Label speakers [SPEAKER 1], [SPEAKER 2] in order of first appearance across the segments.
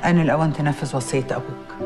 [SPEAKER 1] آن الأوان تنفذ وصية أبوك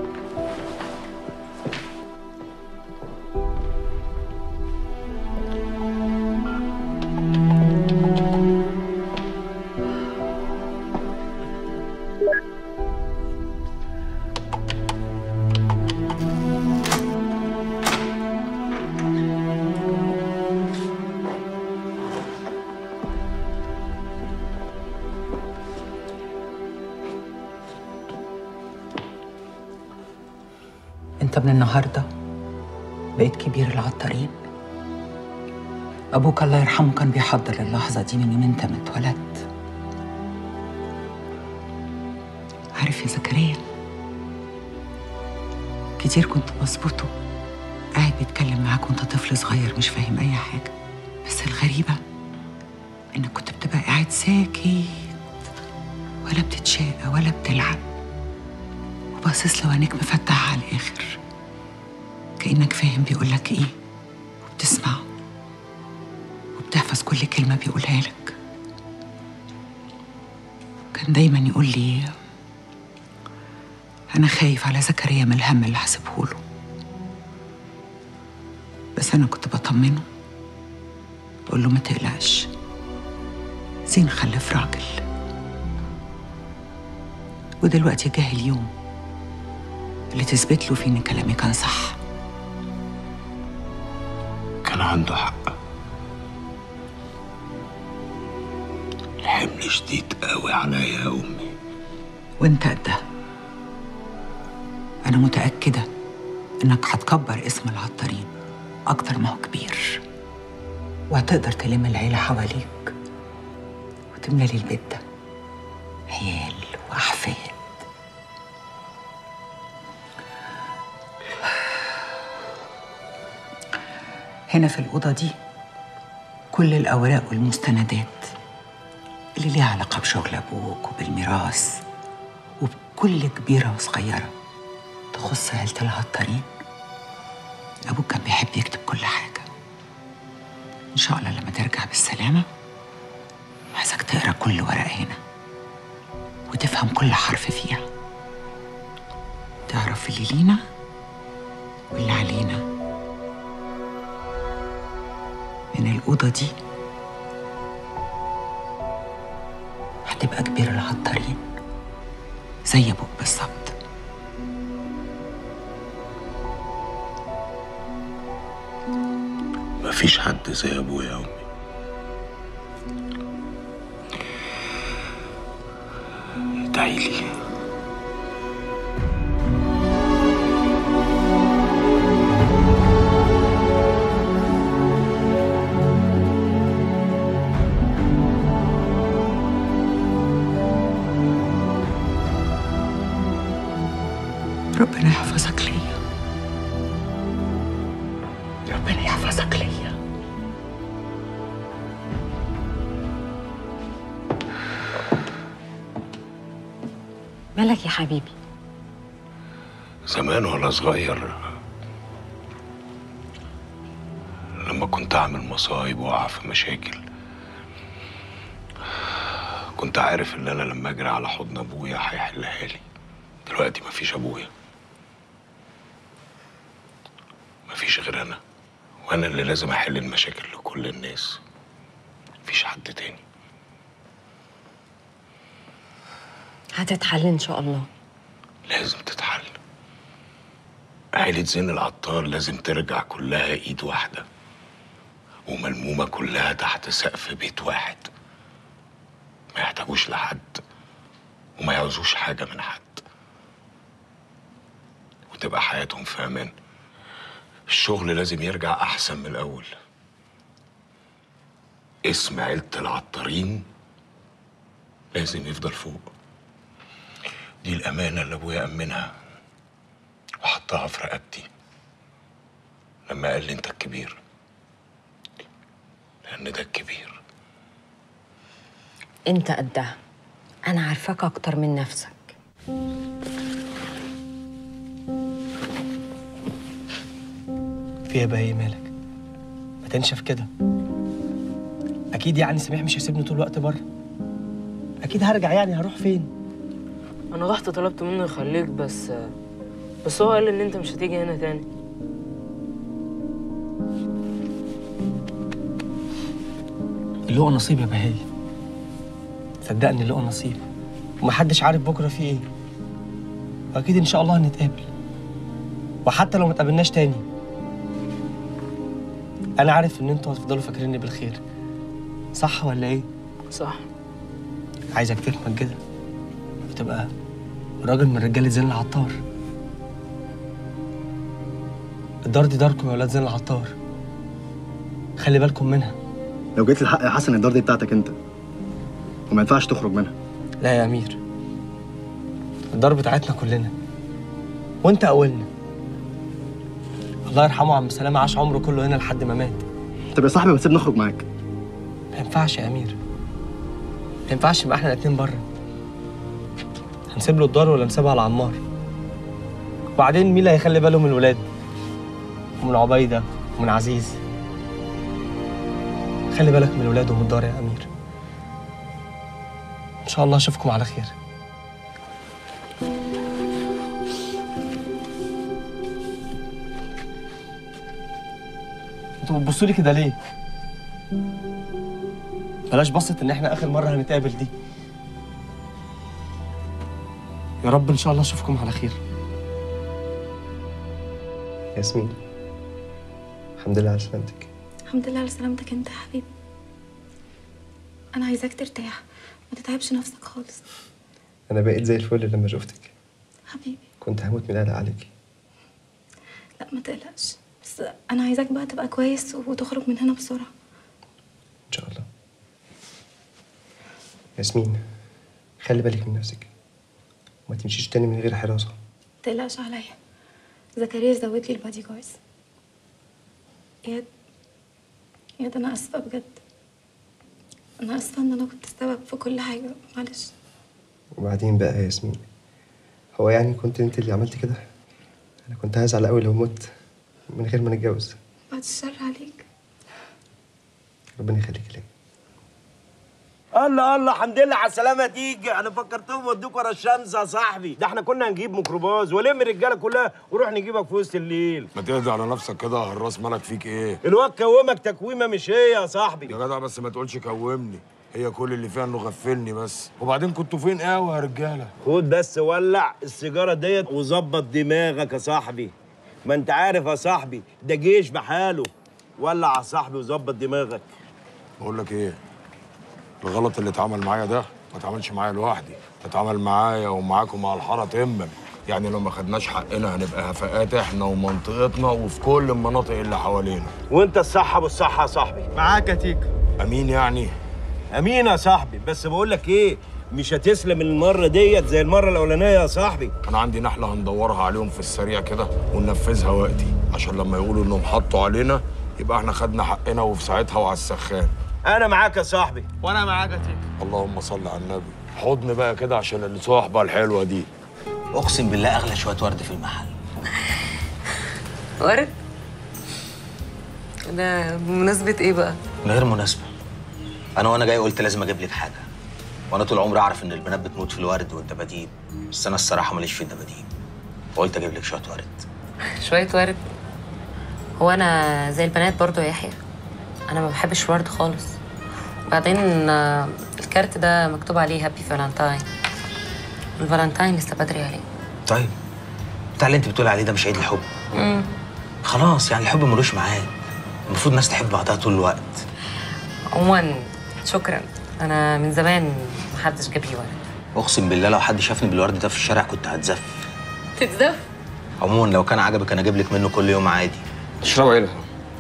[SPEAKER 1] أنت من النهاردة بقيت كبير العطارين أبوك الله يرحمه كان بيحضر اللحظة دي من يوم أنت ما اتولدت عارف يا زكريا كتير كنت بظبطه قاعد بيتكلم معاك وانت طفل صغير مش فاهم أي حاجة بس الغريبة إنك كنت بتبقى قاعد ساكت ولا بتتشاقى ولا بتلعب وباصص له عينيك مفتحة على الآخر كأنك فاهم بيقولك إيه وبتسمعه وبتحفظ كل كلمة بيقولها لك كان دايما يقول لي أنا خايف على زكريا من الهم اللي هسيبه له بس أنا كنت بطمنه بقول له ما تقلقش زين خلف راجل ودلوقتي جه اليوم اللي تثبت له فيه ان كلامي كان صح
[SPEAKER 2] كان عنده حق الحمل شديد قوي عليا يا امي
[SPEAKER 1] وانت قدها انا متاكده انك هتكبر اسم العطارين اكتر ما هو كبير وهتقدر تلم العيله حواليك وتملى لي البيت ده عيال واحفاد هنا في الأوضة دي كل الأوراق والمستندات اللي ليها علاقة بشغل أبوك وبالميراث وبكل كبيرة وصغيرة تخص عيلة العطارين أبوك كان بيحب يكتب كل حاجة إن شاء الله لما ترجع بالسلامة عايزك تقرا كل ورقة هنا وتفهم كل حرف فيها تعرف اللي لينا واللي علينا من الأوضة دي هتبقى كبير العطارين زي أبوك بالظبط
[SPEAKER 2] مفيش حد زي ابويا يا امي ادعي لي
[SPEAKER 1] ربنا يحفظك ليا ربنا يحفظك ليا
[SPEAKER 3] مالك يا حبيبي
[SPEAKER 2] زمان وانا صغير لما كنت اعمل مصايب واقع في مشاكل كنت عارف ان انا لما اجري على حضن ابويا هيحلها لي دلوقتي مفيش ابويا مفيش غير انا وانا اللي لازم احل المشاكل لكل الناس مفيش حد تاني
[SPEAKER 3] هتتحل ان شاء الله
[SPEAKER 2] لازم تتحل عيلة زين العطار لازم ترجع كلها ايد واحدة وملمومة كلها تحت سقف بيت واحد ما يحتاجوش لحد وما يعوزوش حاجة من حد وتبقى حياتهم في أمان الشغل لازم يرجع أحسن من الأول اسم عيلة العطارين لازم يفضل فوق دي الأمانة اللي أبويا أمنها وحطها في رقبتي لما قال لي أنت الكبير لأن ده الكبير
[SPEAKER 3] انت قدها انا عارفاك اكتر من نفسك
[SPEAKER 4] في ايه بقى ايه مالك ما تنشف كده اكيد يعني سميح مش هيسيبني طول الوقت بره اكيد هرجع يعني هروح فين
[SPEAKER 5] انا رحت طلبت منه يخليك بس بس هو قال ان انت مش هتيجي هنا تاني
[SPEAKER 4] اللي هو نصيب يا بهاي صدقني اللي هو نصيب ومحدش عارف بكره في ايه واكيد ان شاء الله هنتقابل وحتى لو ما اتقابلناش تاني انا عارف ان انتوا هتفضلوا فاكريني بالخير صح ولا ايه
[SPEAKER 5] صح
[SPEAKER 4] عايزك تفهم كده وتبقى راجل من رجاله زين العطار الدار دي داركم يا ولاد زين العطار خلي بالكم منها
[SPEAKER 6] لو جيت الحق يا حسن الدار دي بتاعتك انت وما ينفعش تخرج منها
[SPEAKER 4] لا يا امير الدار بتاعتنا كلنا وانت اولنا الله يرحمه عم سلامه عاش عمره كله هنا لحد ما مات
[SPEAKER 6] طب يا صاحبي ما تسيبني اخرج معاك
[SPEAKER 4] ما ينفعش يا امير ما ينفعش نبقى احنا الاتنين بره هنسيب له الدار ولا نسيبها على عمار وبعدين مين اللي هيخلي باله من الولاد ومن عبيده ومن عزيز خلي بالك من الولاد ومن الدار يا امير ان شاء الله اشوفكم على خير انتوا بتبصوا لي كده ليه بلاش بصة ان احنا اخر مرة هنتقابل دي يا رب ان شاء الله اشوفكم على خير ياسمين الحمد لله على سلامتك
[SPEAKER 7] الحمد لله على سلامتك انت يا حبيبي انا عايزاك ترتاح ما تتعبش نفسك خالص
[SPEAKER 4] انا بقيت زي الفل لما شفتك
[SPEAKER 7] حبيبي
[SPEAKER 4] كنت هموت من القلق عليكي
[SPEAKER 7] لا ما تقلقش بس انا عايزاك بقى تبقى كويس وتخرج من هنا بسرعه
[SPEAKER 4] ان شاء الله ياسمين خلي بالك من نفسك وما تمشيش تاني من غير حراسة
[SPEAKER 7] ما تقلقش عليا زكريا زود لي البادي جاردز اياد اياد انا اسفه بجد انا اسفه ان انا كنت السبب في كل حاجه معلش
[SPEAKER 4] وبعدين بقى يا ياسمين هو يعني كنت انت اللي عملت كده انا كنت هزعل قوي لو مت من غير ما نتجوز
[SPEAKER 7] بعد الشر عليك
[SPEAKER 4] ربنا يخليك ليا
[SPEAKER 8] الله الله الحمد لله على السلامة تيجي أنا فكرتهم ودوك ورا الشمس يا صاحبي ده احنا كنا هنجيب ميكروباص ولم الرجالة كلها ونروح نجيبك في وسط الليل
[SPEAKER 2] ما تهدى على نفسك كده يا هراس مالك فيك ايه
[SPEAKER 8] الواد كومك تكويمة مش هي يا صاحبي
[SPEAKER 2] يا جدع بس ما تقولش كومني هي كل اللي فيها انه غفلني بس وبعدين كنتوا فين قوي يا رجاله
[SPEAKER 8] خد بس ولع السيجارة ديت وظبط دماغك يا صاحبي ما انت عارف يا صاحبي ده جيش بحاله ولع يا صاحبي وظبط دماغك
[SPEAKER 2] بقول لك ايه الغلط اللي اتعمل معايا ده ما اتعملش معايا لوحدي اتعمل معايا ومعاكم مع الحاره تمم يعني لو ما خدناش حقنا هنبقى هفاءات احنا ومنطقتنا وفي كل المناطق اللي حوالينا
[SPEAKER 8] وانت الصحة بالصحة يا صاحبي
[SPEAKER 6] معاك يا تيكو
[SPEAKER 2] امين يعني
[SPEAKER 8] امين يا صاحبي بس بقول لك ايه مش هتسلم المرة ديت زي المرة الأولانية يا صاحبي
[SPEAKER 2] انا عندي نحله هندورها عليهم في السريع كده وننفذها وقتي عشان لما يقولوا انهم حطوا علينا يبقى احنا خدنا حقنا وفي ساعتها وعلى السخان
[SPEAKER 8] أنا معاك يا صاحبي
[SPEAKER 6] وانا معاك يا تيكو
[SPEAKER 2] اللهم صل على النبي حضن بقى كده عشان الصحبه الحلوه دي
[SPEAKER 9] اقسم بالله اغلى شويه ورد في المحل
[SPEAKER 3] ورد ده بمناسبة ايه بقى؟
[SPEAKER 9] من غير مناسبه انا وانا جاي قلت لازم اجيب لك حاجه وانا طول عمري اعرف ان البنات بتموت في الورد والدباديب بس انا الصراحه ماليش في الدباديب فقلت اجيب لك شويه ورد
[SPEAKER 3] شوية ورد هو انا زي البنات برضو يا يحيى انا ما بحبش الورد خالص وبعدين آه، الكارت ده مكتوب عليه هابي فالنتاين الفالنتاين لسه بدري عليه
[SPEAKER 9] طيب بتاع اللي انت بتقول عليه ده مش عيد الحب
[SPEAKER 3] امم
[SPEAKER 9] خلاص يعني الحب ملوش ميعاد المفروض الناس تحب بعضها طول الوقت
[SPEAKER 3] عموما شكرا انا من زمان محدش جاب لي ورد
[SPEAKER 9] اقسم بالله لو حد شافني بالورد ده في الشارع كنت هتزف
[SPEAKER 3] تتزف
[SPEAKER 9] عموما لو كان عجبك انا اجيب لك منه كل يوم عادي
[SPEAKER 4] تشربوا ايه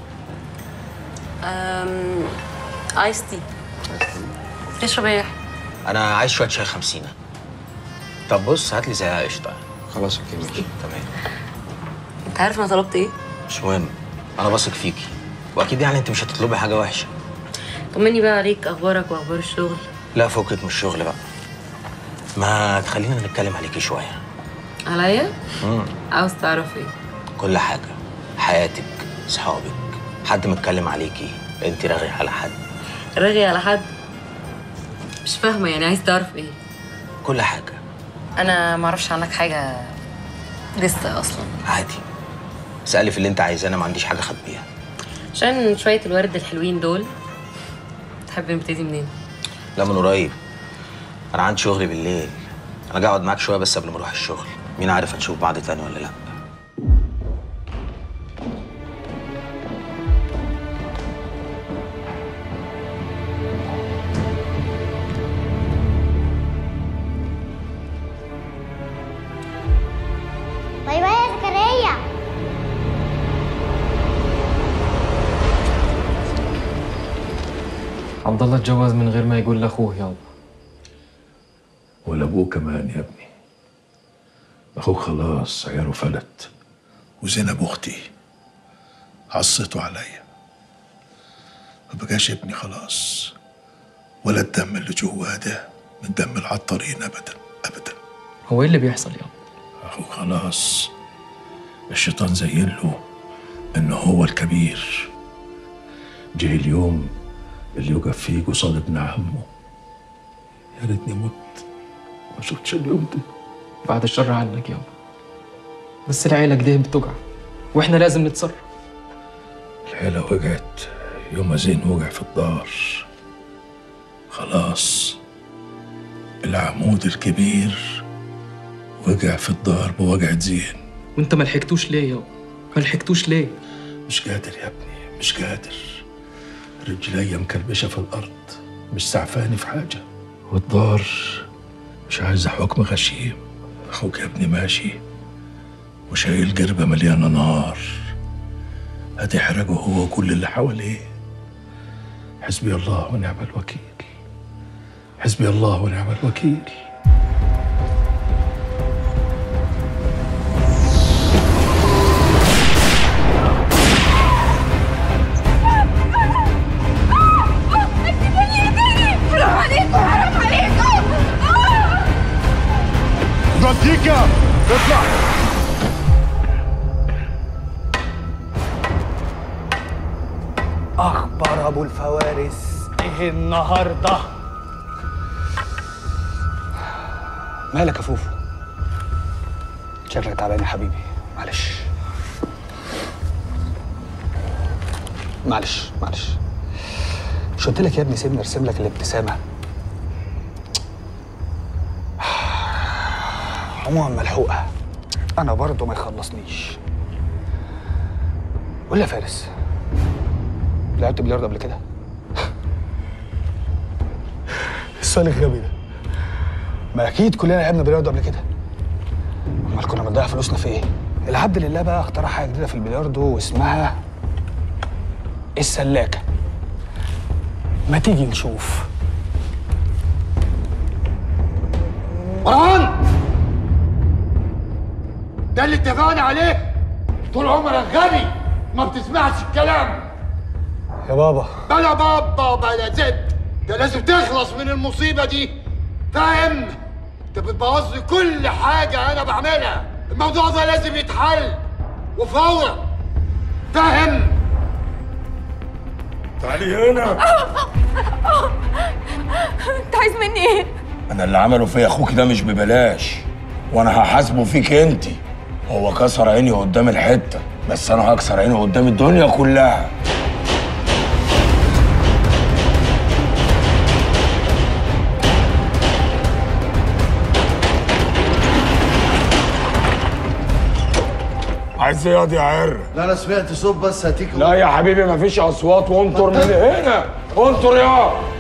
[SPEAKER 3] أم... ايس تي تشرب ايه يا يحيى؟
[SPEAKER 9] انا عايز شويه شاي خمسينة طب بص هات لي زي قشطه
[SPEAKER 4] خلاص اوكي ماشي
[SPEAKER 9] تمام
[SPEAKER 3] انت عارف انا طلبت ايه؟
[SPEAKER 9] مش مهم انا بثق فيكي واكيد يعني انت مش هتطلبي حاجه وحشه
[SPEAKER 3] طمني بقى عليك اخبارك واخبار الشغل
[SPEAKER 9] لا فكك من الشغل بقى ما تخلينا نتكلم عليكي شويه
[SPEAKER 3] عليا؟
[SPEAKER 9] مم.
[SPEAKER 3] عاوز تعرف ايه؟
[SPEAKER 9] كل حاجه حياتك صحابك حد متكلم عليكي انت راغي على حد
[SPEAKER 3] رغي على حد مش فاهمه يعني عايز تعرف ايه؟
[SPEAKER 9] كل حاجه
[SPEAKER 3] انا ما اعرفش عنك حاجه لسه اصلا
[SPEAKER 9] عادي اسالي في اللي انت عايزاه انا ما عنديش حاجه اخبيها
[SPEAKER 3] عشان شويه الورد الحلوين دول تحب نبتدي منين
[SPEAKER 9] لا من قريب انا عندي شغل بالليل انا جاي اقعد معاك شويه بس قبل ما اروح الشغل مين عارف هنشوف بعض تاني ولا لا
[SPEAKER 10] باي باي يا زكريا
[SPEAKER 11] عبد الله اتجوز من غير ما يقول لاخوه يابا
[SPEAKER 12] ولا ابوه كمان يا ابني اخوك خلاص عياله فلت وزينب اختي عصته عليا ما بقاش ابني خلاص ولا الدم اللي جواه ده من دم العطارين ابدا ابدا
[SPEAKER 11] هو ايه اللي بيحصل يابا
[SPEAKER 12] اخوك خلاص الشيطان زين له انه هو الكبير جه اليوم اللي يقف فيه قصاد ابن عمه يا ريتني مت ما شفتش اليوم ده
[SPEAKER 11] بعد الشر عنك يابا بس العيلة كده بتوجع واحنا لازم نتصرف
[SPEAKER 12] العيلة وقعت يوم ما زين وقع في الدار خلاص العمود الكبير وقع في الدار بوقعة زين
[SPEAKER 11] وانت ما لحقتوش ليه يابا ما لحقتوش ليه
[SPEAKER 12] مش قادر يا ابني مش قادر رجليا مكلبشة في الأرض مش سعفاني في حاجة والدار مش عايزة حكم غشيم أخوك يا ابني ماشي وشايل قربة مليانة نار هتحرقه هو وكل اللي حواليه حسبي الله ونعم الوكيل حسبي الله ونعم الوكيل
[SPEAKER 10] حرام عليكم حرام عليكم
[SPEAKER 13] فانتيكا اطلع
[SPEAKER 14] أخبر أبو الفوارس إيه النهاردة؟ مالك يا فوفو؟ شكلك تعبان يا حبيبي معلش معلش معلش مش قلت لك يا ابني سيبني ارسم لك الابتسامة عموما ملحوقة أنا برضه ما يخلصنيش قول لي يا فارس لعبت بلياردو قبل كده؟ السؤال الغبي ده ما اكيد كلنا لعبنا بلياردو قبل كده امال كنا بنضيع فلوسنا في ايه؟ العبد لله بقى اخترع حاجه جديده في البلياردو واسمها السلاكه ما تيجي نشوف
[SPEAKER 13] مروان ده اللي اتفقنا عليه طول عمرك غبي ما بتسمعش الكلام
[SPEAKER 14] يا بابا
[SPEAKER 13] بلا بابا بلا زد ده لازم تخلص من المصيبه دي فاهم انت بتبوظ لي كل حاجه انا بعملها الموضوع ده لازم يتحل وفورا فاهم تعالي هنا
[SPEAKER 10] انت عايز مني ايه؟
[SPEAKER 2] انا اللي عمله فيا اخوك ده مش ببلاش وانا هحاسبه فيك انت هو كسر عيني قدام الحته بس انا هكسر عيني قدام الدنيا كلها عايز ايه ياض يا عر
[SPEAKER 15] لا انا سمعت صوت بس هتيك
[SPEAKER 2] لا يا حبيبي مفيش اصوات وانطر من هنا انطر يا